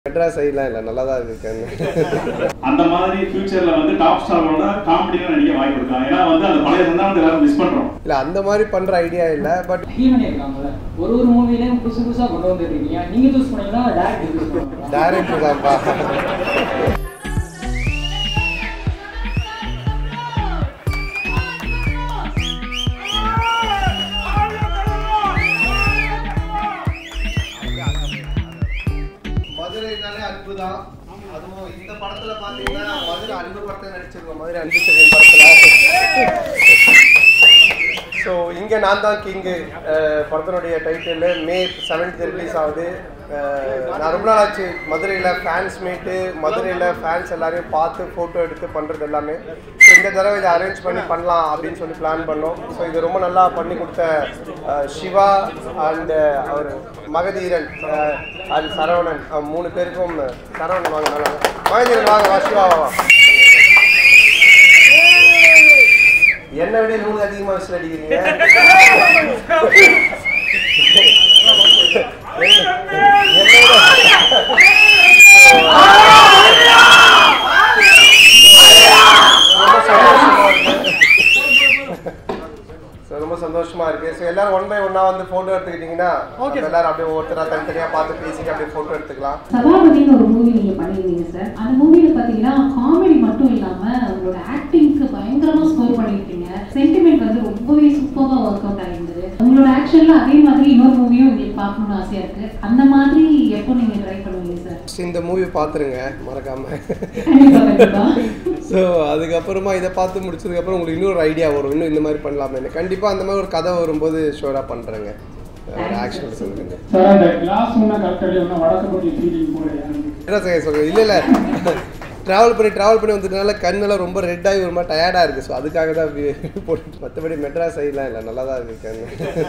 மெட்ராஸ் சைட்லாம் இல்லை நல்லா தான் இருக்கேன் அந்த மாதிரி ஃபியூச்சர்ல வந்து டாப் ஸ்டாரோட காமெடியும் நடிக்க வாய்ப்பு இருக்கா ஏன்னா வந்து அந்த பழைய சந்தானத்தை எல்லாரும் மிஸ் பண்றோம் இல்லை அந்த மாதிரி பண்ணுற ஐடியா இல்லை பட் ஹீரோனே இருக்காங்கல்ல ஒரு ஒரு மூவிலையும் புதுசு புதுசா கொண்டு வந்துருக்கீங்க நீங்க சூஸ் பண்ணீங்களா டேரக்டர் சூஸ் பண்ணுவாங்க டேரக்டர் தான்ப்பா மதுரைனாலே அன்பு தான் அதுவும் இந்த படத்துல பாத்தீங்கன்னா மதுரை அன்பு படத்தை நடிச்சிருக்கோம் மதுரை அன்பு செல்வன் படத்துல ஸோ இங்கே நான் தான் கிங்கு படத்தினுடைய டைட்டில் மே செவன்த் ரிலீஸ் ஆகுது அஹ், நான் ரொம்ப நாள் ஆச்சு மதுரையில் ஃபேன்ஸ் மீட்டு மதுரையில் ஃபேன்ஸ் எல்லாரையும் பார்த்து ஃபோட்டோ எடுத்து பண்ணுறது எல்லாமே ஸோ இந்த தடவை இதை அரேஞ்ச் பண்ணி பண்ணலாம் அப்படின்னு சொல்லி பிளான் பண்ணோம் ஸோ இது ரொம்ப நல்லா பண்ணி கொடுத்த அஹ், சிவா அண்ட் அவர் மகதீரன் அண்ட் சரவணன் அஹ், மூணு பேருக்கும் சரவணன் வாங்க நல்லா மகதீரன் வாங்க வா சிவா வா, வா என்னை விட நூறு அதிகமாக விசில் அடிக்கிறீங்க என்னை விட- ரொம்ப சந்தோஷமா இருக்கு So, ரொம்ப சந்தோஷமா இருக்கு ஸோ எல்லாரும் ஒன் பை ஒன்னா வந்து போட்டோ எடுத்துக்கிட்டீங்கன்னா நம்ம எல்லாரும் அப்படியே ஒவ்வொருத்தரா தனித்தனியா பார்த்து பேசிட்டு அப்படியே போட்டோ எடுத்துக்கலாம் சபாபதினு ஒரு மூவி நீங்க பண்ணிருந்தீங்க சார் அந்த மூவில பாத்தீங்கன்னா காமெடி மட்டும் இல்லாம உங்களோட ஆக்டிங்க்கு பயங்கரமா ஸ்கோர் பண்ணிருக்கீங்க சென்டிமெண்ட் வந்து ரொம்பவே சூப்பரா ஒர்க் அவுட் ஆயிருந்தது உங்களோட ஆக்ஷன்ல அதே மாதிரி இன்னொரு மூவியும் உங்களுக்கு பார்க்கணும்னு ஆசையா இருக்கு அந்த மாதிரி எப்போ நீங்க ட்ரை பண்ணுவீங்க சார் First இந்த மூவி பார்த்துருங்க மறக்காம கண்டிப்பா கண்டிப்பா ஸோ அதுக்கப்புறமா இதை பார்த்து முடிச்சதுக்கப்புறம் உங்களுக்கு இன்னொரு ஐடியா வரும் இன்னும் இந்த மாதிரி பண்ணலாமே கண்டிப்பாக அந்த மாதிரி ஒரு கதை வரும்போது ஷோராக பண்ணுறேங்க ஒரு ஆக்ஷன் சொல்லுங்க சார் அந்த கிளாஸ் ஒன்றா கரெக்டாக ஒன்று வடக்கு ஃபீலிங் போல என்ன செய்ய சொல்லுங்க இல்லை இல்லை ட்ராவல் பண்ணி ட்ராவல் பண்ணி வந்ததுனால கண்ணெல்லாம் ரொம்ப ரெட் ஆகி ஒரு மாதிரி டயர்டாக இருக்குது ஸோ அதுக்காக தான் அப்படி போட்டு மற்றபடி மெட்ராஸ் சைட்லாம் இல்லை நல்லா தான் இருக்கு கண்ணு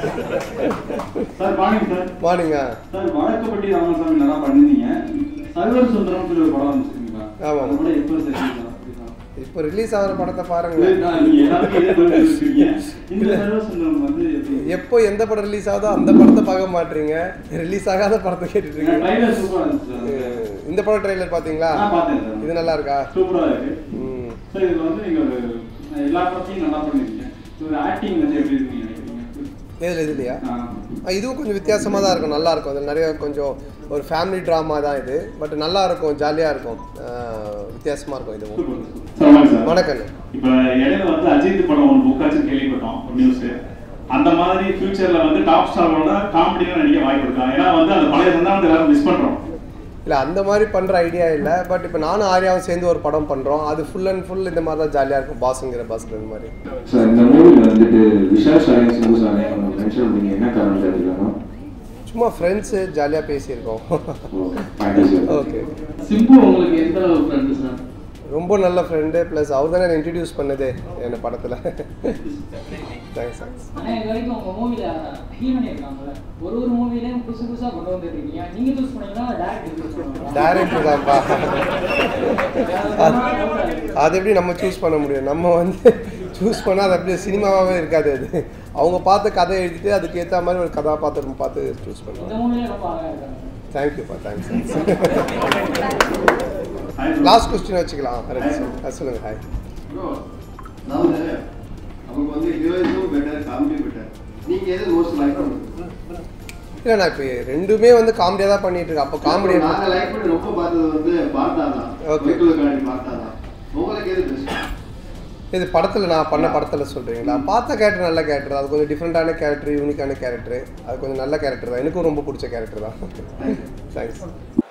சார் மார்னிங் சார் மார்னிங்கா சார் வழக்கப்பட்டி ராமசாமி நல்லா பண்ணிருந்தீங்க சர்வர் சுந்தரம் சொல்லி ஒரு படம் வந்துச்சுங்களா ஆமாம். அது கூட எப்போ சார் இப்போ ரிலீஸ் ஆகிற படத்தை பாருங்களேன் நீங்க எல்லாத்துக்கும் இதே பதில் சொல்லிருக்கீங்க. இந்த சர்வர் சுந்தரம் வந்து எப்படி எப்போ எந்த படம் ரிலீஸ் ஆகுதோ அந்த படத்தை பார்க்க மாட்டீங்க ரிலீஸ் ஆகாத படத்தை கேட்டுட்டு இருக்கீங்க ட்ரைலர் சூப்பரா இருந்துச்சு சார் அஹ் இந்த படம் ட்ரெய்லர் பார்த்தீங்களா நான் பார்த்தேன் சார் இது நல்லா இருக்கா சூப்பரா இருக்கு ம் சார் இதுல வந்து நீங்க ஒரு எல்லா படத்தையும் நல்லா பண்ணிருக்கீங்க ஒரு ஆக்டிங் வந்து எப்படி இருக்கு நினைக்கிறீங்க இதில் இது இல்லையா ஆ. ஆ, இதுவும் கொஞ்சம் வித்தியாசமாக தான் இருக்கும் நல்லா இருக்கும் அதில் நிறைய கொஞ்சம் ஒரு ஃபேமிலி ட்ராமா தான் இது பட் நல்லா இருக்கும் ஜாலியாக இருக்கும் வித்தியாசமாக இருக்கும் இதுவும் சூப்பர் சார் வணக்கம் சார் வணக்கம் இப்ப இடையில வந்து அஜித் படம் ஒன்று புக் ஆச்சு கேள்விப்பட்டோம் ஒரு நியூஸ் அந்த மாதிரி ஃபியூச்சர்ல வந்து டாப் ஸ்டாரோட காமெடியும் நடிக்க வாய்ப்பு இருக்கா ஏன்னா வந்து அந்த பழைய சந்தானத்தை எல்லாரும் மிஸ் பண்றோம் இல்லை அந்த மாதிரி பண்ணுற ஐடியா இல்லை பட் இப்போ நானும் ஆர்யாவும் சேர்ந்து ஒரு படம் பண்ணுறோம் அது ஃபுல் அண்ட் ஃபுல் இந்த மாதிரி தான் ஜாலியாக இருக்கும் பாஸுங்கிற பாஸ்கர் இந்த மாதிரி சார் இந்த மூவில வந்துட்டு விஷால் சாரையும் சிம்பு சாரையும் மென்ஷன் பண்ணீங்க என்ன காரணம் தெரிஞ்சுக்கணும் சும்மா ஃப்ரெண்ட்ஸு ஜாலியாக பேசியிருக்கோம் தேங்க்யூ சார் ஓகே சிம்பு உங்களுக்கு எந்த அளவு ஃப்ரெண்டு சார் ரொம்ப நல்ல ஃப்ரெண்டு ப்ளஸ் அவர் தானே இன்ட்ரடியூஸ் பண்ணதே என்ன படத்தில் தேங்க்ஸ் தேங்க்ஸ் ஆனா இது வரைக்கும் உங்க மூவில ஹீரோனே இருக்காங்கல்ல ஒரு ஒரு மூவிலையும் புதுசு புதுசா கொண்டு வந்துருக்கீங்க நீங்க சூஸ் பண்ணீங்களா டேரக்டர் சூஸ் பண்ணுவாங்க டேரக்டர் தான்ப்பா அது- அது எப்படி நம்ம சூஸ் பண்ண முடியும் நம்ம வந்து சூஸ் பண்ணால் அது அப்படியே சினிமாவாகவே இருக்காது அது அவங்க பார்த்து கதை எழுதிட்டு அதுக்கு ஏற்ற மாதிரி ஒரு கதாபாத்திரம் பார்த்து சூஸ் இந்த பண்ணுவோம் மூவிலே ரொம்ப அழகா இருக்காங்க தேங்க்யூப்பா தேங்க்ஸ் லாஸ்ட் கொஸ்டின் வச்சுக்கலாம் ஹரி சார் சொல்லுங்கள் ஹாய் ப்ரோ அதாவது நமக்கு வந்து ஹீரோயிஸும் பெட்டர் காமெடி பெட்டர் நீங்க எது மோஸ்ட் லைக் பண்ணுங்க இல்லை நான் இப்போ ரெண்டுமே வந்து காமெடியாக தான் பண்ணிட்டு இருக்கேன் அப்போ காமெடி நாங்க லைக் பண்ணி ரொம்ப பார்த்தது வந்து பார்த்தா தான் Okay. வீட்டுல காண்டி பார்த்தா தான் உங்களுக்கு எது பெஸ்ட் இது படத்தில் நான் பண்ண படத்தில் சொல்கிறீங்களா பார்த்த கேரக்டர் நல்ல கேரக்டர் அது கொஞ்சம் டிஃப்ரெண்ட்டான கேரக்டர் யூனிக்கான கேரக்டர் அது கொஞ்சம் நல்ல கேரக்டர் தான் எனக்கும் ரொம்ப பிடிச்ச கேரக்டர் தான் தேங்க்ஸ்